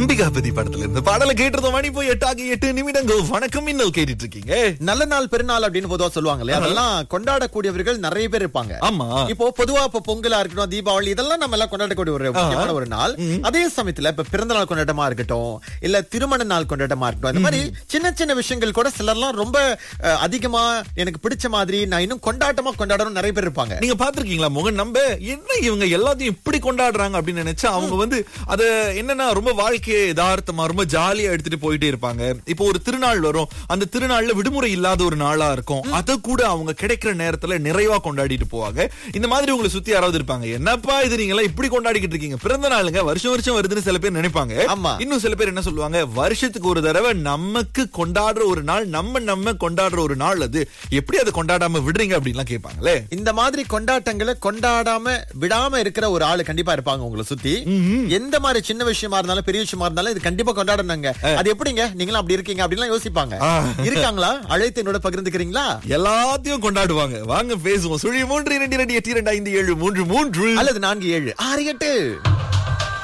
அம்பிகாபதி படத்துல இருந்து பாடலை கேட்டிருந்தோம் மணி போய் எட்டாகி எட்டு நிமிடங்கள் வணக்கம் இன்னல் கேட்டுட்டு இருக்கீங்க நல்ல நாள் பெருநாள் அப்படின்னு பொதுவா சொல்லுவாங்க இல்லையா அதெல்லாம் கொண்டாடக்கூடியவர்கள் நிறைய பேர் இருப்பாங்க ஆமா இப்போ பொதுவா இப்ப பொங்கலா இருக்கட்டும் தீபாவளி இதெல்லாம் நம்ம எல்லாம் கொண்டாடக்கூடிய ஒரு முக்கியமான ஒரு நாள் அதே சமயத்துல இப்ப பிறந்த நாள் கொண்டாட்டமா இருக்கட்டும் இல்ல திருமண நாள் கொண்டாட்டமா இருக்கட்டும் இந்த மாதிரி சின்ன சின்ன விஷயங்கள் கூட சிலர்லாம் ரொம்ப அஹ், அதிகமா எனக்கு பிடிச்ச மாதிரி நான் இன்னும் கொண்டாட்டமா கொண்டாடணும் நிறைய பேர் இருப்பாங்க நீங்க பாத்திருக்கீங்களா மோகன் நம்ம என்ன இவங்க எல்லாத்தையும் இப்படி கொண்டாடுறாங்க அப்படின்னு நினைச்சா அவங்க வந்து அத என்னன்னா ரொம்ப வாழ்க்கையை யதார்த்தமா ரொம்ப ஜாலியா எடுத்துட்டு போயிட்டே இருப்பாங்க இப்போ ஒரு திருநாள் வரும் அந்த திருநாள்ல விடுமுறை இல்லாத ஒரு நாளா இருக்கும் அத கூட அவங்க கிடைக்கிற நேரத்துல நிறைவா கொண்டாடிட்டு போவாங்க இந்த மாதிரி உங்களை சுத்தி யாராவது இருப்பாங்க என்னப்பா இது நீங்க எல்லாம் இப்படி கொண்டாடிக்கிட்டு இருக்கீங்க பிறந்த நாளுங்க வருஷம் வருஷம் வருதுன்னு சில பேர் நினைப்பாங்க ஆமா. இன்னும் சில பேர் என்ன சொல்லுவாங்க வருஷத்துக்கு ஒரு தடவை நமக்கு கொண்டாடுற ஒரு நாள் நம்ம நம்ம கொண்டாடுற ஒரு நாள் அது எப்படி அதை கொண்டாடாம விடுறீங்க அப்படின்லாம் கேட்பாங்களே இந்த மாதிரி கொண்டாட்டங்களை கொண்டாடாம விடாம இருக்கிற ஒரு ஆளு கண்டிப்பா இருப்பாங்க உங்களை சுத்தி எந்த மாதிரி சின்ன விஷயமா இருந்தாலும் பெரிய விஷயமா இருந்தாலும் இது கண்டிப்பா கொண்டாடணுங்க அது எப்படிங்க நீங்களும் அப்படி இருக்கீங்க அப்படின்லாம் யோசிப்பாங்க ஆ. இருக்காங்களா அழைத்து என்னோட பகிர்ந்துக்கிறீங்களா எல்லாத்தையும் கொண்டாடுவாங்க வாங்க பேசுவோம் சுழி மூன்று இரண்டு இரண்டு எட்டு இரண்டு ஐந்து ஏழு மூன்று மூன்று அல்லது நான்கு ஏழு ஆறு எட்டு